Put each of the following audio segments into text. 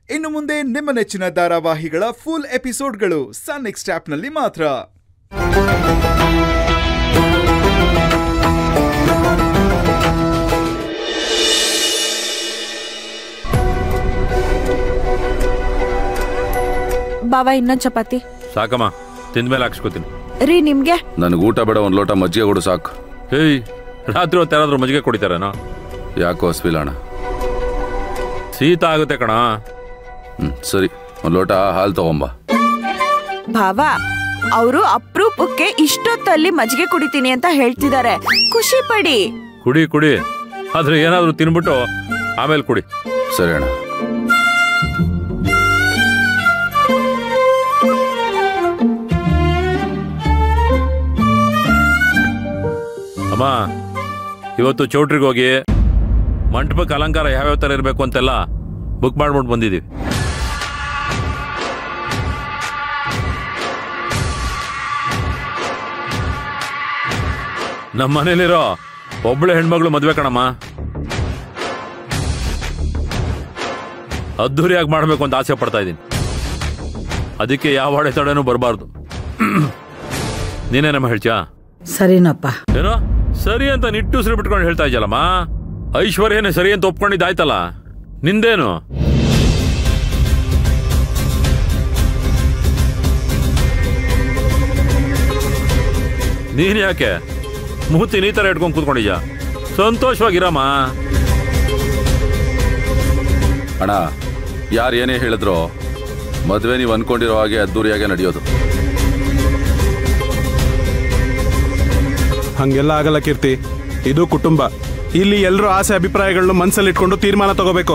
ಇನ್ನು ಮುಂದೆ ನಿಮ್ಮ ನೆಚ್ಚಿನ ಧಾರಾವಾಹಿಗಳ ಫುಲ್ ಎಪಿಸೋಡ್ಗಳು ಸನ್ ನೆಕ್ಸ್ಟ್ ಆಪ್ನಲ್ಲಿ ಮಾತ್ರ ಬಾವ ಇನ್ನೊಂದ್ ಚಪಾತಿ ಸಾಕಮ್ಮ ತಿಂದ್ಮೇಲೆ ಹಾಕ್ಸ್ಕೊತೀನಿ ರೀ ನಿಮ್ಗೆ ನನಗೆ ಊಟ ಬೇಡ ಒಂದು ಲೋಟ ಮಜ್ಜಿಗೆ ಕೊಡು ಸಾಕು ಹೇಯ್ ರಾತ್ರಿ ಹೊತ್ತು ಯಾರಾದ್ರೂ ಮಜ್ಜಿಗೆ ಕುಡಿತಾರೇನೋ ಯಾಕೋ ಹಸ್ವಿಲ್ಲ ಅಣ್ಣ ಶೀತ ಆಗುತ್ತೆ ಕಣ ಹ್ಞೂ ಸರಿ ಒಂದು ಲೋಟ ಹಾಲು ತಗೊಂಬ ಭಾವ ಅವರು ಅಪ್ರೂಪಕ್ಕೆ ಇಷ್ಟೊತ್ತಲ್ಲಿ ಮಜ್ಜಿಗೆ ಕುಡಿತೀನಿ ಅಂತ ಹೇಳ್ತಿದ್ದಾರೆ ಖುಷಿ ಪಡಿ ಕುಡಿ ಕುಡಿ ಆದ್ರೆ ಏನಾದ್ರೂ ತಿನ್ಬಿಟ್ಟು ಆಮೇಲೆ ಕುಡಿ ಸರಿ ಅಣ್ಣ ಅಮ್ಮ ಇವತ್ತು ಚೌಟ್ರಿಗೆ ಹೋಗಿ ಮಂಟಪಕ್ಕೆ ಅಲಂಕಾರ ಯಾವ್ಯಾವ ಥರ ಇರಬೇಕು ಅಂತೆಲ್ಲ ಬುಕ್ ಮಾಡ್ಬಿಟ್ಟು ಬಂದಿದ್ದೀವಿ ನಮ್ಮ ಮನೇಲಿರೋ ಒಬ್ಳೆ ಹೆಣ್ಮಗಳು ಮದ್ವೆ ಕಣಮ್ಮ ಅದ್ದೂರಿಯಾಗಿ ಮಾಡ್ಬೇಕು ಅಂತ ಆಸೆ ಪಡ್ತಾ ಇದ್ದೀನಿ ಅದಕ್ಕೆ ಯಾವ ಅಡೆತಡೆನೂ ಬರಬಾರ್ದು ನೀನೇನಮ್ಮ ಹೇಳ್ತೀಯಾ ಸರಿನಪ್ಪ ಏನೋ ಸರಿ ಅಂತ ನಿಟ್ಟುಸಿರು ಬಿಟ್ಕೊಂಡು ಹೇಳ್ತಾ ಇದ್ದಲ್ಲಮ್ಮ ಐಶ್ವರ್ಯನೇ ಸರಿ ಅಂತ ಒಪ್ಕೊಂಡಿದ್ದಾಯ್ತಲ್ಲ ನಿಂದೇನು ನೀನ್ ಯಾಕೆ ಮೂತಿ ನೀ ತರ ಇಟ್ಕೊಂಡು ಕೂತ್ಕೊಂಡಿದ್ಯಾ ಸಂತೋಷವಾಗಿರಮ್ಮ ಅಣ್ಣ ಯಾರು ಏನೇ ಹೇಳಿದ್ರು ಮದುವೆ ನೀವು ಅನ್ಕೊಂಡಿರೋ ಹಾಗೆ ಅದ್ದೂರಿಯಾಗೆ ನಡೆಯೋದು ಹಂಗೆಲ್ಲ ಆಗಲ್ಲ ಕೀರ್ತಿ ಇದು ಕುಟುಂಬ ಇಲ್ಲಿ ಎಲ್ಲರೂ ಆಸೆ ಅಭಿಪ್ರಾಯಗಳನ್ನ ಮನಸ್ಸಲ್ಲಿ ಇಟ್ಕೊಂಡು ತೀರ್ಮಾನ ತಗೋಬೇಕು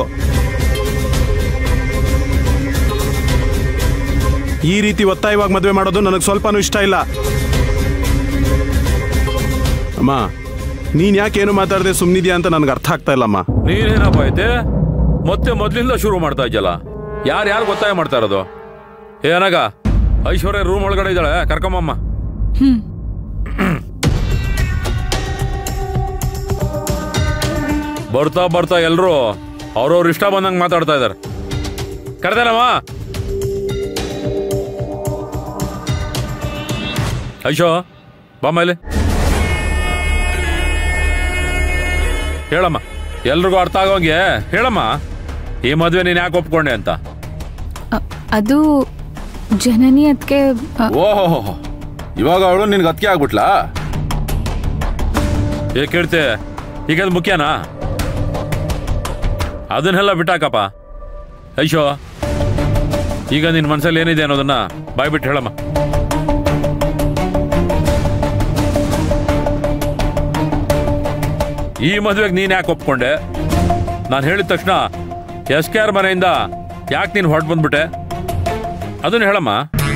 ಈ ರೀತಿ ಒತ್ತಾಯವಾಗಿ ಮದುವೆ ಮಾಡೋದು ನನಗೆ ಸ್ವಲ್ಪನೂ ಇಷ್ಟ ಇಲ್ಲ ಅಮ್ಮ ನೀನ್ ಯಾಕೇನು ಮಾತಾಡದೆ ಸುಮ್ಮನಿದ್ಯಾ ಅಂತ ನನಗೆ ಅರ್ಥ ಆಗ್ತಾ ಇಲ್ಲಮ್ಮ ನೀನೇನಪ್ಪ ಐತೆ ಮತ್ತೆ ಮೊದ್ಲಿಂದ ಶುರು ಮಾಡ್ತಾ ಇದ್ದಲ್ಲ ಯಾರು ಯಾರು ಗೊತ್ತಾಯ ಮಾಡ್ತಾ ಇರೋದು ಏನಾಗ ಐಶ್ವರ್ಯ ರೂಮ್ ಒಳಗಡೆ ಇದ್ದಾಳೆ ಕರ್ಕೊಂಬಮ್ಮ ಬರ್ತಾ ಬರ್ತಾ ಎಲ್ರು ಅವ್ರವ್ರ ಇಷ್ಟ ಬಂದಂಗೆ ಮಾತಾಡ್ತಾ ಇದಾರೆ ಕರೆದೇನಮ್ಮ ಐಶೋ ಬಾ ಮೇಲೆ ಹೇಳಮ್ಮ ಎಲ್ರಿಗೂ ಅರ್ಥ ಆಗೋಂಗೆ ಹೇಳಮ್ಮ ಈ ಮದ್ವೆ ನೀನ್ ಯಾಕೆ ಒಪ್ಕೊಂಡೆ ಅಂತ ಅ- ಅದು ಜನನಿ ಅದಕ್ಕೆ ಓಹೋ ಇವಾಗ ಅವಳು ನಿನ್ಗೆ ಅದಕ್ಕೆ ಆಗ್ಬಿಟ್ಲಾ ಏ ಕೇಳ್ತೆ ಈಗ ಅದು ಮುಖ್ಯನಾ ಅದನ್ನೆಲ್ಲ ಬಿಟ್ಟಾಕಪ್ಪ ಐಶೋ ಈಗ ನಿನ್ನ ಮನಸ್ಸಲ್ಲಿ ಏನಿದೆ ಅನ್ನೋದನ್ನ ಬಾಯ್ಬಿಟ್ಟು ಹೇಳಮ್ಮ ಈ ಮದುವೆಗೆ ನೀನ್ ಯಾಕೆ ಒಪ್ಕೊಂಡೆ ನಾನು ಹೇಳಿದ ತಕ್ಷಣ ಎಸ್ ಕೆ ಆರ್ ಮನೆಯಿಂದ ಯಾಕೆ ನೀನು ಹೊರಟು ಬಂದ್ಬಿಟ್ಟೆ ಅದನ್ನ ಹೇಳಮ್ಮ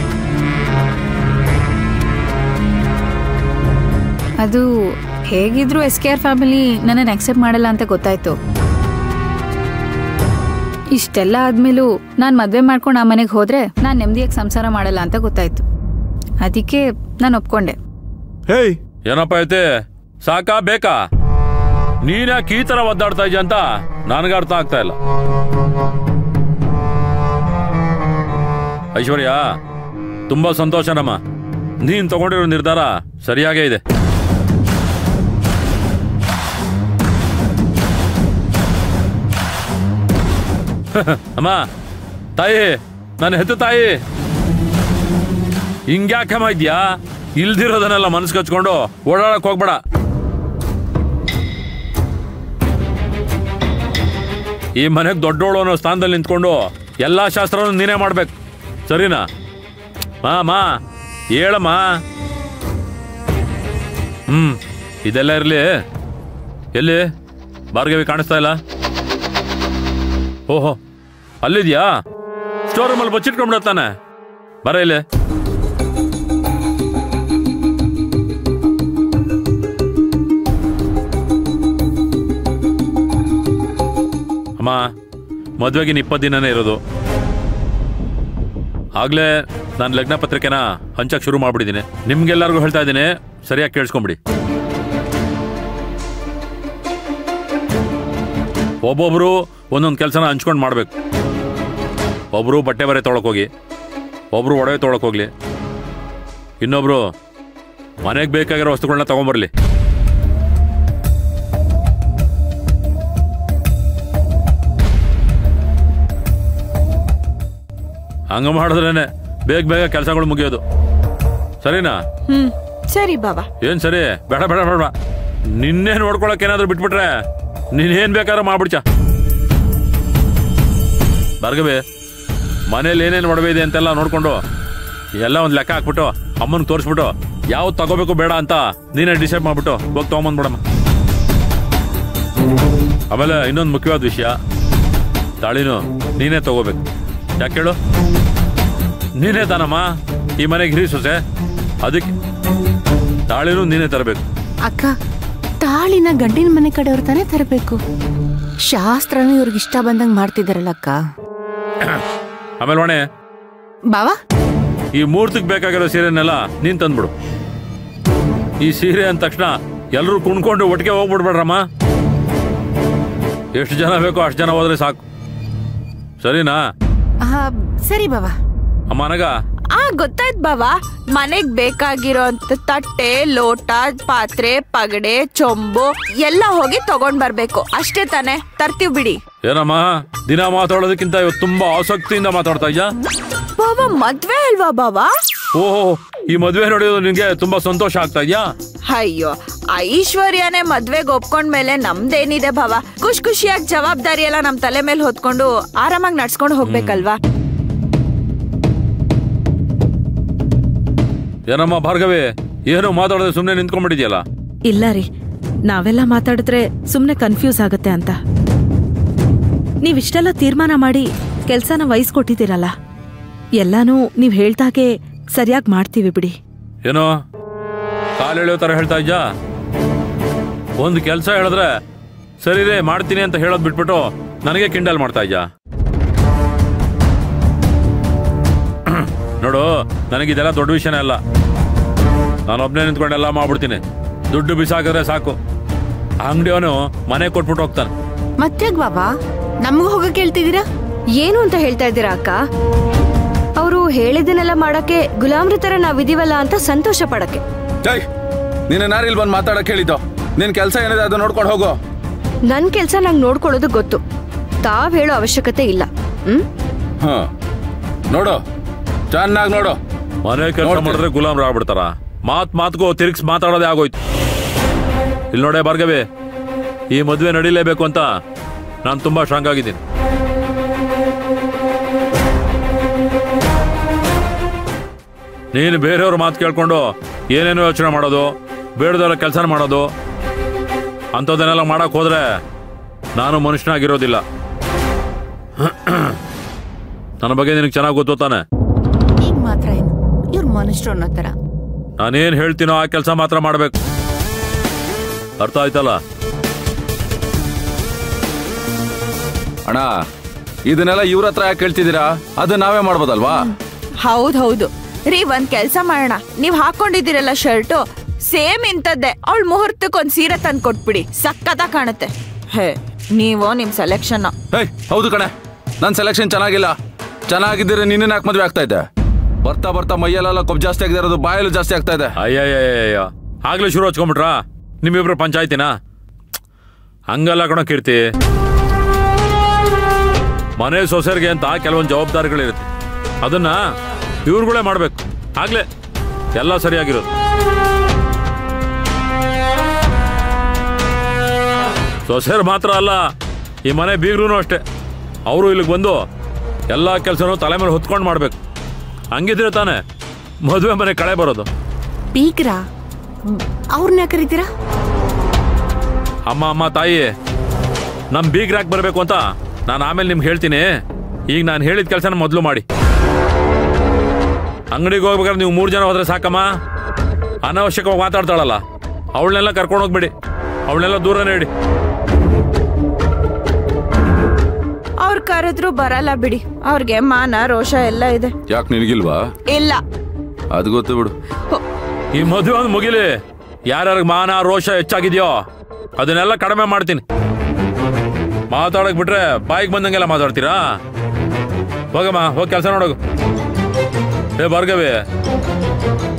ಅದು ಹೇಗಿದ್ರು ಎಸ್ ಕೆ ಆರ್ ಫ್ಯಾಮಿಲಿ ನನ್ನನ್ನು ಅಕ್ಸೆಪ್ಟ್ ಮಾಡಲ್ಲ ಅಂತ ಗೊತ್ತಾಯ್ತು ಇಷ್ಟೆಲ್ಲ ಆದ್ಮೇಲೂ ನಾನು ಮದುವೆ ಮಾಡ್ಕೊಂಡು ಆ ಮನೆಗೆ ಹೋದ್ರೆ ನಾನು ನೆಮ್ಮದಿಯಾಗಿ ಸಂಸಾರ ಮಾಡಲ್ಲ ಅಂತ ಗೊತ್ತಾಯ್ತು ಅದಕ್ಕೆ ನಾನು ಒಪ್ಕೊಂಡೆ ಹೇಯ್ ಏನಪ್ಪ ಐತೆ ಸಾಕಾ ಬೇಕಾ ನೀನ್ ಯಾಕೆ ಈ ತರ ಒದ್ದಾಡ್ತಾ ಇದೆಯಾ ಅಂತ ನನಗೆ ಅರ್ಥ ಆಗ್ತಾ ಇಲ್ಲ ಐಶ್ವರ್ಯ ತುಂಬಾ ಸಂತೋಷನಮ್ಮ ನೀನ್ ತಗೊಂಡಿರೋ ನಿರ್ಧಾರ ಸರಿಯಾಗೇ ಇದೆ ಅಮ್ಮ ತಾಯಿ ನನ್ನ ಹೆತ್ತು ತಾಯಿ ಹಿಂಗ್ಯಾಕಮ್ಮ ಇದ್ಯಾ ಇಲ್ದಿರೋದನ್ನೆಲ್ಲ ಮನಸ್ಸು ಕಚ್ಕೊಂಡು ಓಡಾಡಕ್ ಹೋಗ್ಬೇಡ ಈ ಮನೆಗೆ ದೊಡ್ಡೋಳು ಅನ್ನೋ ಸ್ಥಾನದಲ್ಲಿ ನಿಂತ್ಕೊಂಡು ಎಲ್ಲಾ ಶಾಸ್ತ್ರನೂ ನೀನೇ ಮಾಡ್ಬೇಕು ಸರಿನಾ ಮಾ ಮಾ ಹೇಳಮ್ಮ ಹ್ಮ್ ಇದೆಲ್ಲ ಇರ್ಲಿ ಎಲ್ಲಿ ಭಾರ್ಗವಿ ಕಾಣಿಸ್ತಾ ಇಲ್ಲ ಓಹೋ ಅಲ್ಲಿದ್ಯಾ ಸ್ಟೋರ್ ರೂಮಲ್ಲಿ ಬಚ್ಚಿಟ್ಕೊಂಡ್ಬಿಡತ್ತಾನೆ ಬರ ಇಲ್ಲಿ ಅಮ್ಮ ಮದುವೆಗೆ ಇಪ್ಪತ್ತು ದಿನನೇ ಇರೋದು ಆಗ್ಲೇ ನಾನು ಲಗ್ನ ಪತ್ರಿಕೆನ ಹಂಚಕ್ ಶುರು ಮಾಡ್ಬಿಟ್ಟಿದ್ದೀನಿ ನಿಮ್ಗೆಲ್ಲರಿಗೂ ಹೇಳ್ತಾ ಇದ್ದೀನಿ ಸರಿಯಾಗಿ ಕೇಳಿಸ್ಕೊಂಬಿಡಿ ಒಬ್ಬೊಬ್ರು ಒಂದೊಂದು ಕೆಲಸನ ಹಂಚ್ಕೊಂಡು ಮಾಡ್ಬೇಕು ಒಬ್ರು ಬಟ್ಟೆ ಬರೆ ತೊಗೊಳಕ್ ಒಬ್ರು ಒಡವೆ ತೊಗೊಳಕ್ ಹೋಗ್ಲಿ ಇನ್ನೊಬ್ರು ಮನೆಗೆ ಬೇಕಾಗಿರೋ ವಸ್ತುಗಳನ್ನ ತಗೊಂಬರ್ಲಿ ಹಂಗ ಮಾಡಿದ್ರೇನೆ ಬೇಗ ಬೇಗ ಕೆಲಸಗಳು ಮುಗಿಯೋದು ಸರಿನಾ ಹ್ಮ್ ಸರಿ ಬಾಬಾ ಏನ್ ಸರಿ ಬೇಡ ಬೇಡ ಬೇಡ ನಿನ್ನೆ ನೋಡ್ಕೊಳಕ್ ಏನಾದ್ರು ಬಿಟ್ಬಿಟ್ರೆ ನೀನ್ ಏನ್ ಬೇಕಾದ್ರೂ ಮಾಡ್ಬಿಡ್ಚ ಬರ್ಗಬೆ ಮನೇಲಿ ಏನೇನು ಒಡವೆ ಇದೆ ಅಂತೆಲ್ಲ ನೋಡ್ಕೊಂಡು ಎಲ್ಲ ಒಂದ್ ಲೆಕ್ಕ ಹಾಕ್ಬಿಟ್ಟು ಅಮ್ಮನ್ ತೋರಿಸ್ಬಿಟ್ಟು ಯಾವ್ದು ತಗೋಬೇಕು ಬೇಡ ಅಂತ ನೀನೇ ಡಿಸೈಡ್ ಮಾಡ್ಬಿಟ್ಟು ಹೋಗಿ ತಗೊಂಬಂದ್ಬಿಡಮ್ಮ ಆಮೇಲೆ ಇನ್ನೊಂದು ಮುಖ್ಯವಾದ ವಿಷಯ ತಾಳಿನು ನೀನೇ ತಗೋಬೇಕು ಯಾಕೆ ಹೇಳು ನೀನೇ ತಾನಮ್ಮ ಈ ಮನೆಗೆ ಹಿರಿ ಸೊಸೆ ಅದಕ್ಕೆ ತಾಳಿನೂ ನೀನೇ ತರಬೇಕು ಅಕ್ಕ ತಾಳಿನ ಗಂಡಿನ ಮನೆ ಕಡೆಯವ್ರು ತಾನೇ ತರಬೇಕು ಶಾಸ್ತ್ರನೂ ಇವ್ರಿಗೆ ಇಷ್ಟ ಬಂದಂಗ್ ಮಾಡ್ತಿದಾರಲ್ಲ ಅಕ್ಕ ಆಮೇಲೆ ಒಣೆ ಬಾವಾ ಈ ಮೂರ್ತಿಗೆ ಬೇಕಾಗಿರೋ ಸೀರೆನೆಲ್ಲ ನೀನ್ ತಂದ್ಬಿಡು ಈ ಸೀರೆ ಅಂದ ತಕ್ಷಣ ಎಲ್ಲರೂ ಕುಣ್ಕೊಂಡು ಒಟ್ಟಿಗೆ ಹೋಗ್ಬಿಡ್ಬೇಡ್ರಮ್ಮ ಎಷ್ಟು ಜನ ಬೇಕೋ ಅಷ್ಟು ಜನ ಹೋದ್ರೆ ಸಾಕು ಸರಿನಾ ಆ, ಸರಿ ಬಾವಾ ಅಮ್ಮ ನನಗ ಆ ಗೊತ್ತಾಯ್ತು ಬಾವಾ ಮನೆಗ್ ಬೇಕಾಗಿರೋ ಅಂತ ತಟ್ಟೆ ಲೋಟ ಪಾತ್ರೆ ಪಗಡೆ ಚೊಂಬು ಎಲ್ಲ ಹೋಗಿ ತಗೊಂಡ್ ಬರ್ಬೇಕು ಅಷ್ಟೇ ತಾನೆ ತರ್ತೀವ್ ಬಿಡಿ ಏನಮ್ಮ ದಿನ ಮಾತಾಡೋದಕ್ಕಿಂತ ಇವತ್ತು ತುಂಬಾ ಆಸಕ್ತಿಯಿಂದ ಮಾತಾಡ್ತಾ ಇದ್ಯಾ ಬಾವಾ ಮದ್ವೆ ಅಲ್ವಾ ಬಾವಾ ಓಹೋ ಈ ಮದುವೆ ನೋಡಿಯೋದು ನಿನ್ಗೆ ತುಂಬಾ ಸಂತೋಷ ಆಗ್ತಾ ಇದ್ಯಾ ಅಯ್ಯೋ ಐಶ್ವರ್ಯನೇ ಮದ್ವೆಗ್ ಒಪ್ಕೊಂಡ್ಮೇಲೆ ನಮ್ದೇನಿದೆ ಭಾವ ಖುಷ್ ಖುಷಿಯಾಗಿ ಜವಾಬ್ದಾರಿ ಎಲ್ಲ ನಮ್ ತಲೆ ಮೇಲೆ ಹೊತ್ಕೊಂಡು ಆರಾಮಾಗಿ ನಡ್ಸ್ಕೊಂಡು ಹೋಗ್ಬೇಕಲ್ವಾ ಏನಮ್ಮ ಭಾರ್ಗವಿ ಏನು ಮಾತಾಡೋದು ಸುಮ್ಮನೆ ನಿಂತ್ಕೊಂಡ್ಬಿಟ್ಟಿದ್ಯಲ್ಲ ಇಲ್ಲ ರೀ ನಾವೆಲ್ಲ ಮಾತಾಡಿದ್ರೆ ಸುಮ್ಮನೆ ಕನ್ಫ್ಯೂಸ್ ಆಗತ್ತೆ ಅಂತ ನೀವಿಷ್ಟೆಲ್ಲ ತೀರ್ಮಾನ ಮಾಡಿ ಕೆಲ್ಸನ ವಹಿಸ್ಕೊಟ್ಟಿದ್ದೀರಲ್ಲ ಎಲ್ಲಾನು ನೀವ್ ಹೇಳ್ದಾಗೆ ಸರಿಯಾಗಿ ಮಾಡ್ತೀವಿ ಬಿಡಿ ಏನೋ ಕಾಲು ಎಳೆಯೋ ತರ ಹೇಳ್ತಾ ಇದ್ಯಾ ಒಂದು ಕೆಲಸ ಹೇಳಿದ್ರೆ ಸರಿ ರೇ ಮಾಡ್ತೀನಿ ಅಂತ ಹೇಳೋದ್ ಬಿಟ್ಬಿಟ್ಟು ನನಗೆ ಕಿಂಡಲ್ ಮಾಡ್ತಾ ಇದ್ಯಾ ನೋಡು ನನಗಿದೆಲ್ಲ ದೊಡ್ಡ ವಿಷಯನೇ ಅಲ್ಲ ನಾನೊಬ್ನೇ ನಿಂತ್ಕೊಂಡೆಲ್ಲ ಮಾಡ್ಬಿಡ್ತೀನಿ ದುಡ್ಡು ಬಿಸಾಕಿದ್ರೆ ಸಾಕು ಅಂಗಡಿಯವನು ಮನೆ ಕೊಟ್ಬಿಟ್ಟು ಹೋಗ್ತಾನೆ ಮತ್ತ್ಯಾಕ್ ಬಾಬಾ ನಮ್ಗೂ ಹೋಗಕ್ ಹೇಳ್ತಿದ್ದೀರಾ ಏನು ಅಂತ ಹೇಳ್ತಾ ಇದ್ದೀರಾ ಅಕ್ಕ ಅವರು ಹೇಳಿದ್ದನ್ನೆಲ್ಲ ಮಾಡಕ್ಕೆ ಗುಲಾಮ್ರ ತರ ನಾವಿದೀವಲ್ಲ ಅಂತ ಸಂತೋಷ ಪಡಕ್ಕೆ ಜೈ ನೀನು ಯಾರು ಇಲ್ಲಿ ಬಂದು ಮಾತಾಡಕ್ ಹೇಳಿದ್ದು ನಿನ್ ಕೆಲಸ ಏನಿದೆ ಅದು ನೋಡ್ಕೊಂಡು ಹೋಗು ನನ್ ಕೆಲ್ಸ ನಂಗೆ ನೋಡ್ಕೊಳ್ಳೋದು ಗೊತ್ತು ತಾವ್ ಹೇಳೋ ಅವಶ್ಯಕತೆ ಇಲ್ಲ ಹ್ಮ್ ಹ ನೋಡು ಚೆನ್ನಾಗಿ ನೋಡು ಮನೆ ಕೆಲಸ ನೋಡ್ತೀನಿ. ಮಾಡಿದ್ರೆ ಗುಲಾಮ್ರು ಆಗ್ಬಿಡ್ತಾರ ಮಾತ್ ಮಾತ್ಗೂ ತಿರುಗಿಸ್ ಮಾತಾಡೋದೇ ಆಗೋಯ್ತು ಇಲ್ಲಿ ನೋಡೇ ಭಾರ್ಗವಿ ಈ ಮದುವೆ ನಡೀಲೇಬೇಕು ಅಂತ ನಾನು ತುಂಬಾ ಸ್ಟ್ರಾಂಗ್ ಆಗಿದ್ದೀನಿ ನೀನು ಬೇರೆಯವ್ರ ಮಾತು ಕೇಳ್ಕೊಂಡು ಏನೇನೋ ಯೋಚನೆ ಮಾಡೋದು ಬೇಡದವರ ಕೆಲಸ ಮಾಡೋದು ಅಂಥದ್ದನ್ನೆಲ್ಲ ಮಾಡಕ್ ಹೋದ್ರೆ ನಾನು ಮನುಷ್ಯನಾಗಿರೋದಿಲ್ಲ ನನ್ನ ಬಗ್ಗೆ ನಿನಗೆ ಚೆನ್ನಾಗಿ ಗೊತ್ತು ತಾನೆ ಈಗ ಮಾತ್ರ ಏನು ಇವ್ರ ಮನುಷ್ಯರು ಅನ್ನೋ ತರ ನಾನೇನ್ ಹೇಳ್ತೀನೋ ಆ ಕೆಲಸ ಮಾತ್ರ ಮಾಡ್ಬೇಕು ಅರ್ಥ ಆಯ್ತಲ್ಲ ಅಣ್ಣ ಇದನ್ನೆಲ್ಲ ಇವ್ರ ಹತ್ರ ಯಾಕೆ ಕೇಳ್ತಿದ್ದೀರಾ ಅದು ನಾವೇ ಮಾಡ್ಬೋದಲ್ವಾ ಹೌದ್ ಹೌದು ರೀ ಒಂದ್ ಕೆಲ್ಸ ಮಾಡೋಣ ನೀವ್ ಹಾಕೊಂಡಿದ್ದೀರಲ್ಲ ಶರ್ಟು ಸೇಮ್ ಇಂಥದ್ದೇ ಅವಳ ಮುಹೂರ್ತಕ್ಕೆ ಒಂದ್ ಸೀರೆ ತಂದ್ ಕೊಟ್ಬಿಡಿ ಸಕ್ಕತ್ತ ಕಾಣುತ್ತೆ ಹೇ ನೀವು ನಿಮ್ ಸೆಲೆಕ್ಷನ್ ಹೇಯ್ ಹೌದು ಕಣೆ ನನ್ನ ಸೆಲೆಕ್ಷನ್ ಚೆನ್ನಾಗಿಲ್ಲ ಚೆನ್ನಾಗಿದ್ದರೆ ನಿನ್ನ ಯಾಕೆ ಮದುವೆ ಆಗ್ತಾ ಇದ್ದೆ ಬರ್ತಾ ಬರ್ತಾ ಮೈಯಲ್ಲೆಲ್ಲ ಕೊಬ್ಬು ಜಾಸ್ತಿ ಆಗದೆ ಇರೋದು ಬಾಯಲ್ಲೂ ಜಾಸ್ತಿ ಆಗ್ತಾ ಇದೆ ಅಯ್ಯಯ್ಯಯ್ಯ ಆಗ್ಲೇ ಶುರು ಹಚ್ಕೊಂಬಿಟ್ರಾ ನಿಮ್ಮಿಬ್ರು ಪಂಚಾಯ್ತಿನ ಹಂಗಲ್ಲ ಕಣೋ ಕೀರ್ತಿ ಮನೆ ಸೊಸೆಯರಿಗೆ ಅಂತ ಕೆಲವೊಂದು ಜವಾಬ್ದಾರಿಗಳಿರುತ್ತೆ ಅದನ್ನ ಇವ್ರುಗಳೇ ಮಾಡ್ಬೇಕು ಆಗ್ಲೇ ಎಲ್ಲ ಸರಿಯಾಗಿರೋದು ಸೊಸೆಯರು ಮಾತ್ರ ಅಲ್ಲ ಈ ಮನೆ ಬೀಗ್ರೂ ಅಷ್ಟೇ ಅವರು ಇಲ್ಲಿಗೆ ಬಂದು ಎಲ್ಲ ಕೆಲಸನೂ ತಲೆ ಮೇಲೆ ಹೊತ್ಕೊಂಡು ಮಾಡ್ಬೇಕು ಹಂಗಿದ್ರೆ ತಾನೇ ಮದುವೆ ಮನೆ ಕಳೆ ಬರೋದು ಬೀಗ್ರಾ ಅವ್ರನ್ನ ಯಾಕೆ ಕರೀತೀರಾ ಅಮ್ಮ ಅಮ್ಮ ತಾಯಿ ನಮ್ ಬೀಗ್ ರಾಕ್ ಬರಬೇಕು ಅಂತ ನಾನು ಆಮೇಲೆ ನಿಮ್ಗೆ ಹೇಳ್ತೀನಿ ಈಗ ನಾನು ಹೇಳಿದ ಕೆಲಸನ ಮೊದಲು ಮಾಡಿ ಅಂಗಡಿಗೆ ಹೋಗ್ಬೇಕಾದ್ರೆ ನೀವು ಮೂರು ಜನ ಹೋದ್ರೆ ಸಾಕಮ್ಮ ಅನಾವಶ್ಯಕವಾಗಿ ಮಾತಾಡ್ತಾಳಲ್ಲ ಅವಳನ್ನೆಲ್ಲ ಕರ್ಕೊಂಡು ಹೋಗ್ಬೇಡಿ ಅವಳನ್ನೆಲ್ಲ ದೂರನೇ ಇಡಿ ಅವ್ರು ಕರೆದ್ರು ಬರಲ್ಲ ಬಿಡಿ ಅವ್ರಿಗೆ ಮಾನ ರೋಷ ಎಲ್ಲ ಇದೆ ಯಾಕೆ ನಿನಗಿಲ್ವಾ ಇಲ್ಲ ಅದು ಗೊತ್ತು ಬಿಡು ಈ ಮದುವೆ ಒಂದು ಮುಗಿಲಿ ಯಾರ್ಯಾರಿಗೆ ಮಾನ ರೋಷ ಹೆಚ್ಚಾಗಿದೆಯೋ ಅದನ್ನೆಲ್ಲ ಕಡಿಮೆ ಮಾಡ್ತೀನಿ ಮಾತಾಡಕ್ ಬಿಟ್ರೆ ಬಾಯಿಗೆ ಬಂದಂಗೆಲ್ಲ ಮಾತಾಡ್ತೀರಾ ಹೋಗಮ್ಮ ಹೋಗಿ ಕೆಲಸ ನೋಡೋಗು ಏ ಭಾರ್ಗವಿ